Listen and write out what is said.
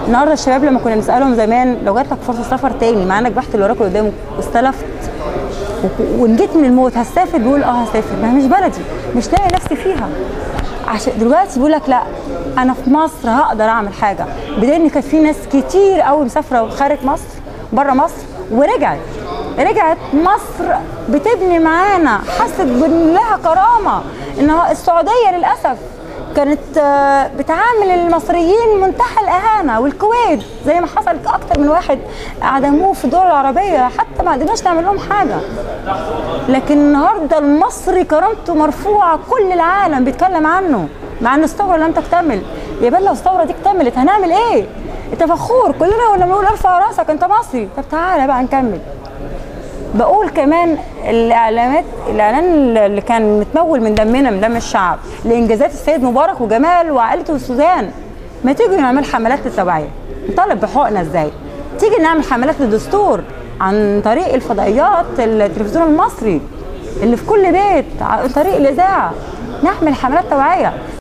النهارده الشباب لما كنا نسالهم زمان لو جات لك فرصه سفر تاني مع انك بحت اللي وراك قدامك واستلفت و- ونجيت من الموت هتسافر بيقول اه هسافر ما هي مش بلدي مش لاقي نفسي فيها عشان دلوقتي بيقول لك لا انا في مصر هقدر اعمل حاجه بدل ان كانت في ناس كتير قوي مسافره خارج مصر بره مصر ورجعت رجعت مصر بتبني معانا حست بان لها كرامه ان هو السعوديه للاسف كانت آه، بتعامل المصريين منتهى الاهانه والكويت زي ما حصل اكتر من واحد اعدموه في الدول العربيه حتى ما قدرناش نعمل لهم حاجه لكن النهارده المصري كرامته مرفوعه كل العالم بيتكلم عنه مع ان الثوره لم تكتمل يا بل لو الثوره دي اكتملت هنعمل ايه؟ انت فخور كلنا كنا بنقول ارفع راسك انت مصري طب تعالى بقى نكمل بقول كمان الاعلانات الاعلان اللي كان متمول من دمنا من دم الشعب لانجازات السيد مبارك وجمال وعائلته وسوزان ما تيجي نعمل حملات للتوعيه نطالب بحقوقنا ازاي تيجي نعمل حملات للدستور عن طريق الفضائيات التلفزيون المصري اللي في كل بيت عن طريق الاذاعه نعمل حملات توعيه